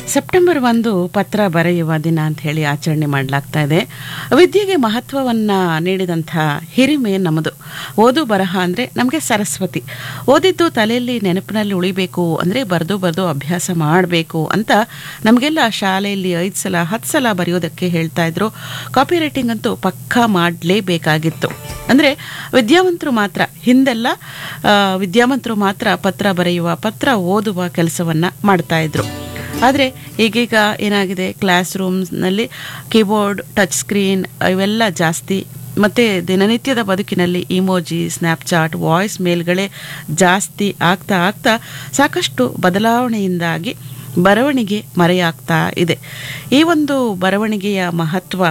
September ಒಂದು ಪತ್ರ ಬರೆಯುವ ದಿನ ಅಂತ ಹೇಳಿ ಆಚರಣೆ ಮಾಡಲಾಗ್ತಾ ಇದೆ ವಿದ್ಯೆಗೆ ಮಹತ್ವವನ್ನು ನೀಡಿದಂಥ ಹಿರಿಮೆ ನಮ್ಮದು ಓದು ಬರಹ ಅಂದರೆ ನಮಗೆ ಸರಸ್ವತಿ ಓದಿದ್ದು ತಲೆಯಲ್ಲಿ ನೆನಪಿನಲ್ಲಿ ಉಳಿಬೇಕು ಅಂದರೆ ಬರೆದು ಬರೆದು ಅಭ್ಯಾಸ ಮಾಡಬೇಕು ಅಂತ ನಮಗೆಲ್ಲ ಶಾಲೆಯಲ್ಲಿ ಐದು ಸಲ ಹತ್ತು ಸಲ ಬರೆಯೋದಕ್ಕೆ ಹೇಳ್ತಾ ಇದ್ರು ಕಾಪಿ ರೈಟಿಂಗ್ ಅಂತೂ ಪಕ್ಕಾ ಮಾಡಲೇಬೇಕಾಗಿತ್ತು ಅಂದರೆ ವಿದ್ಯಾವಂತರು ಮಾತ್ರ ಹಿಂದೆಲ್ಲ ಆ, ವಿದ್ಯಾವಂತರು ಮಾತ್ರ ಪತ್ರ ಬರೆಯುವ ಪತ್ರ ಓದುವ ಕೆಲಸವನ್ನು ಮಾಡ್ತಾ ಇದ್ರು ಆದರೆ ಈಗೀಗ ಏನಾಗಿದೆ ಕ್ಲಾಸ್ ರೂಮ್ಸ್ನಲ್ಲಿ ಕೀಬೋರ್ಡ್ ಟಚ್ ಸ್ಕ್ರೀನ್ ಇವೆಲ್ಲ ಜಾಸ್ತಿ ಮತ್ತು ದಿನನಿತ್ಯದ ಬದುಕಿನಲ್ಲಿ ಇಮೋಜಿ ಸ್ನ್ಯಾಪ್ಚಾಟ್ ವಾಯ್ಸ್ ಮೇಲ್ಗಳೇ ಜಾಸ್ತಿ ಆಗ್ತಾ ಆಗ್ತಾ ಸಾಕಷ್ಟು ಬದಲಾವಣೆಯಿಂದಾಗಿ ಬರವಣಿಗೆ ಮರೆಯಾಗ್ತಾ ಇದೆ ಈ ಒಂದು ಬರವಣಿಗೆಯ ಮಹತ್ವ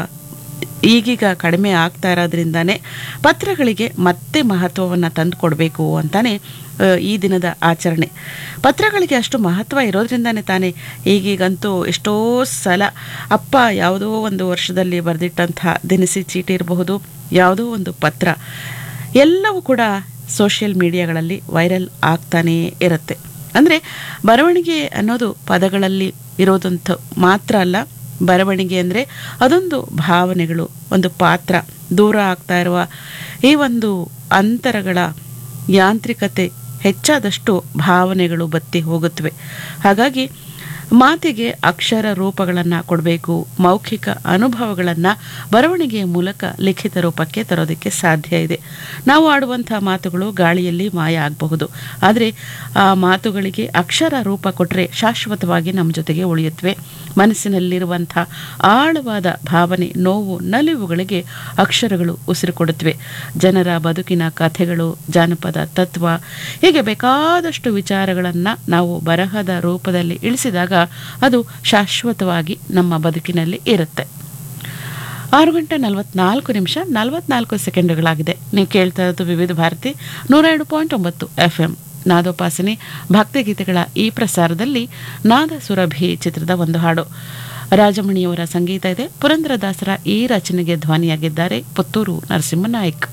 ಈಗೀಗ ಕಡಿಮೆ ಆಗ್ತಾ ಇರೋದ್ರಿಂದಾನೇ ಪತ್ರಗಳಿಗೆ ಮತ್ತೆ ಮಹತ್ವವನ್ನು ತಂದುಕೊಡ್ಬೇಕು ಅಂತಾನೆ ಆ, ಈ ದಿನದ ಆಚರಣೆ ಪತ್ರಗಳಿಗೆ ಅಷ್ಟು ಮಹತ್ವ ಇರೋದ್ರಿಂದಾನೇ ತಾನೇ ಈಗೀಗಂತೂ ಎಷ್ಟೋ ಸಲ ಅಪ್ಪ ಯಾವುದೋ ಒಂದು ವರ್ಷದಲ್ಲಿ ಬರೆದಿಟ್ಟಂಥ ದಿನಸಿ ಚೀಟಿ ಇರಬಹುದು ಯಾವುದೋ ಒಂದು ಪತ್ರ ಎಲ್ಲವೂ ಕೂಡ ಸೋಷಿಯಲ್ ಮೀಡಿಯಾಗಳಲ್ಲಿ ವೈರಲ್ ಆಗ್ತಾನೇ ಇರುತ್ತೆ ಅಂದರೆ ಬರವಣಿಗೆ ಅನ್ನೋದು ಪದಗಳಲ್ಲಿ ಇರೋದಂಥ ಮಾತ್ರ ಅಲ್ಲ ಬರವಣಿಗೆ ಅಂದರೆ ಅದೊಂದು ಭಾವನೆಗಳು ಒಂದು ಪಾತ್ರ ದೂರ ಆಗ್ತಾ ಇರುವ ಈ ಒಂದು ಅಂತರಗಳ ಯಾಂತ್ರಿಕತೆ ಹೆಚ್ಚಾದಷ್ಟು ಭಾವನೆಗಳು ಬತ್ತಿ ಹೋಗುತ್ತವೆ ಹಾಗಾಗಿ ಮಾತಿಗೆ ಅಕ್ಷರ ರೂಪಗಳನ್ನು ಕೊಡಬೇಕು ಮೌಖಿಕ ಅನುಭವಗಳನ್ನು ಬರವಣಿಗೆಯ ಮೂಲಕ ಲಿಖಿತ ರೂಪಕ್ಕೆ ತರೋದಕ್ಕೆ ಸಾಧ್ಯ ಇದೆ ನಾವು ಆಡುವಂಥ ಮಾತುಗಳು ಗಾಳಿಯಲ್ಲಿ ಮಾಯ ಆಗಬಹುದು ಆದರೆ ಆ ಮಾತುಗಳಿಗೆ ಅಕ್ಷರ ರೂಪ ಕೊಟ್ಟರೆ ಶಾಶ್ವತವಾಗಿ ನಮ್ಮ ಜೊತೆಗೆ ಉಳಿಯುತ್ತವೆ ಮನಸ್ಸಿನಲ್ಲಿರುವಂಥ ಆಳವಾದ ಭಾವನೆ ನೋವು ನಲಿವುಗಳಿಗೆ ಅಕ್ಷರಗಳು ಉಸಿರು ಕೊಡುತ್ತವೆ ಜನರ ಬದುಕಿನ ಕಥೆಗಳು ಜಾನಪದ ತತ್ವ ಹೀಗೆ ಬೇಕಾದಷ್ಟು ವಿಚಾರಗಳನ್ನು ನಾವು ಬರಹದ ರೂಪದಲ್ಲಿ ಇಳಿಸಿದಾಗ ಅದು ಶಾಶ್ವತವಾಗಿ ನಮ್ಮ ಬದುಕಿನಲ್ಲಿ ಇರುತ್ತೆ ಆರು ಗಂಟೆ ನಲವತ್ನಾಲ್ಕು ನಿಮಿಷ ನಲವತ್ನಾಲ್ಕು ಸೆಕೆಂಡ್ಗಳಾಗಿದೆ ನೀವು ಕೇಳ್ತಾ ಇರೋದು ವಿವಿಧ ಭಾರತಿ ನೂರ ಎರಡು ಪಾಯಿಂಟ್ ಒಂಬತ್ತು ಎಫ್ ಎಂ ನಾದೋಪಾಸನೆ ಭಕ್ತಿಗೀತೆಗಳ ಈ ಪ್ರಸಾರದಲ್ಲಿ ನಾದ ಸುರಭಿ ಚಿತ್ರದ ಒಂದು ಹಾಡು ರಾಜಮಣಿಯವರ ಸಂಗೀತ ಇದೆ ಪುರಂದರದಾಸರ ಈ ರಚನೆಗೆ ಧ್ವನಿಯಾಗಿದ್ದಾರೆ ಪುತ್ತೂರು ನರಸಿಂಹ ನಾಯ್ಕ್